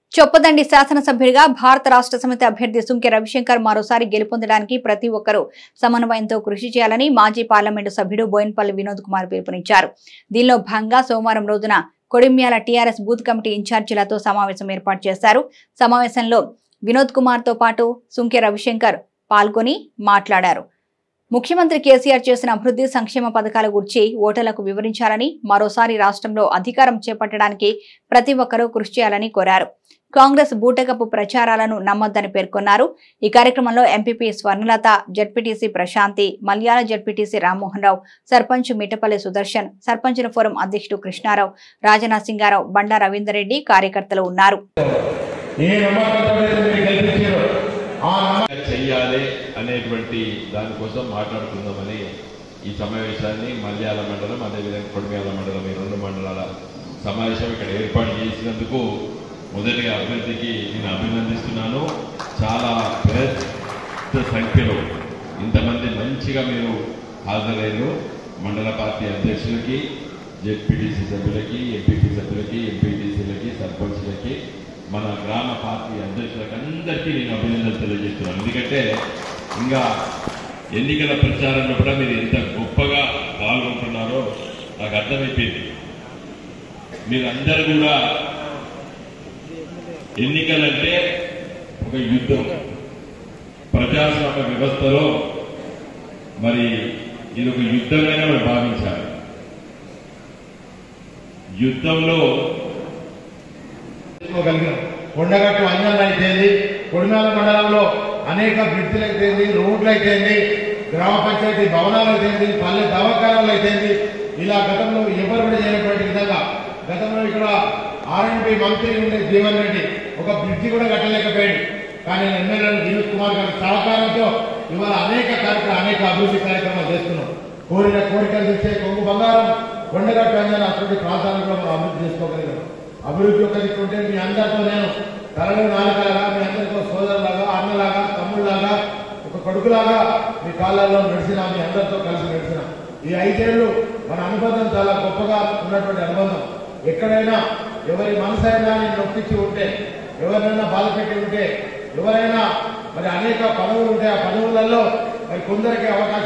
చొప్పదండి శాసనసభ్యుడిగా భారత రాష్ట్ర సమితి అభ్యర్థి సుంకె రవిశంకర్ మరోసారి గెలుపొందడానికి ప్రతి ఒక్కరూ సమన్వయంతో కృషి చేయాలని మాజీ పార్లమెంటు సభ్యుడు బోయిన్పల్లి వినోద్ కుమార్ పిలుపునిచ్చారు దీనిలో భాగంగా సోమవారం రోజున కొడిమ్యాల టీఆర్ఎస్ బూత్ కమిటీ ఇన్ఛార్జీలతో సమావేశం ఏర్పాటు చేశారు సమావేశంలో వినోద్ కుమార్ తో పాటు సుంకె రవిశంకర్ పాల్గొని మాట్లాడారు ముఖ్యమంత్రి కేసీఆర్ చేసిన అభివృద్ధి సంక్షేమ పథకాల గురించి ఓటర్లకు వివరించాలని మరోసారి రాష్ట్రంలో అధికారం చేపట్టడానికి ప్రతి ఒక్కరూ కృషి చేయాలని కోరారు కాంగ్రెస్ బూటకపు ప్రచారాలను నమ్మొద్దని పేర్కొన్నారు ఈ కార్యక్రమంలో MPP Swarnalatha ZPTC Prashanthi Malyala ZPTC Rammohan Rao sarpanch Mittapalli Sudarshan సర్పంచుల ఫోరం అధ్యక్షుడు కృష్ణారావు రాజనరసింగారావు బండా రవీందర్ రెడ్డి కార్యకర్తలు ఉన్నారు ఏ నమ్మకంతో అయితే మీరు గెలిపించారో ఆ నమ్మకం చెయ్యాలి అనేటువంటి దానికోసం మాట్లాడుకుందామని ఈ సమావేశాన్ని మల్యాల మండలం అదేవిధంగా కొడిమేల మండలం ఈ రెండు మండలాల సమావేశం ఇక్కడ ఏర్పాటు చేసినందుకు మొదటిగా అభ్యర్థికి నేను అభినందిస్తున్నాను చాలా పెద్ద సంఖ్యలో ఇంతమంది మంచిగా మీరు హాజరయ్యారు మండల పార్టీ అధ్యక్షులకి జెడ్పీటీసీ సభ్యులకి ఎంపీపీ సభ్యులకి ఎంపీటీసీలకి సర్పంచ్లకి మన గ్రామ పార్టీ అధ్యక్షులకు అందరికీ నేను అభినందనలు తెలియజేస్తున్నాను ఎందుకంటే ఇంకా ఎన్నికల ప్రచారంలో కూడా మీరు ఎంత గొప్పగా పాల్గొంటున్నారో నాకు అర్థమైపోయింది మీరందరూ కూడా ఎన్నికలంటే ఒక యుద్ధం ప్రజాస్వామ్య వ్యవస్థలో మరి ఇది ఒక యుద్ధంగానే మనం భావించాలి యుద్ధంలో చేసుకోగలిగినాం కొండగట్టు అంజన్లు అయితేంది కొడిమేల మండలంలో అనేక బ్రిడ్జిలు అయితేంది రోడ్లు అయితేంది గ్రామ పంచాయతీ భవనాలు అయితేంది పల్లె దవాఖానాలు అయితేంది ఇలా గతంలో ఎవరు కూడా చేయనటువంటి విధంగా గతంలో ఇక్కడ ఆర్ఎండ్బి మంత్రి ఉండే జీవన్ రెడ్డి ఒక బ్రిడ్జి కూడా కట్టలేకపోయాడు కానీ ఎమ్మెల్యే వినోద్ కుమార్ గారి సహకారంతో ఇవాళ అనేక కార్యక్రమాలు అనేక అభివృద్ధి కార్యక్రమాలు చేస్తున్నాం కోరిన కోరికలు తెచ్చే కొంగు బంగారం కొండగట్టు అంజన అటువంటి ప్రాంతాలను కూడా మనం అభివృద్ధి చేసుకోగలిగాం అభివృద్ధి ఒక దిక్కు ఉంటే మీ అందరితో నేను తరలి నాలుగలాగా మీ అందరితో సోదరులాగా అన్నలాగా తమ్ముళ్ళలాగా ఒక కొడుకులాగా మీ కాళ్ళల్లో నడిచిన మీ అందరితో కలిసి నడిచిన ఈ ఐదేళ్లు మన అనుబంధం చాలా గొప్పగా ఉన్నటువంటి అనుబంధం ఎక్కడైనా ఎవరి మనసైనా నేను నొప్పించి ఉంటే ఎవరినైనా బాధ పెట్టి ఉంటే ఎవరైనా మరి అనేక పదవులు ఉంటే ఆ పదవులలో మరి కొందరికి అవకాశం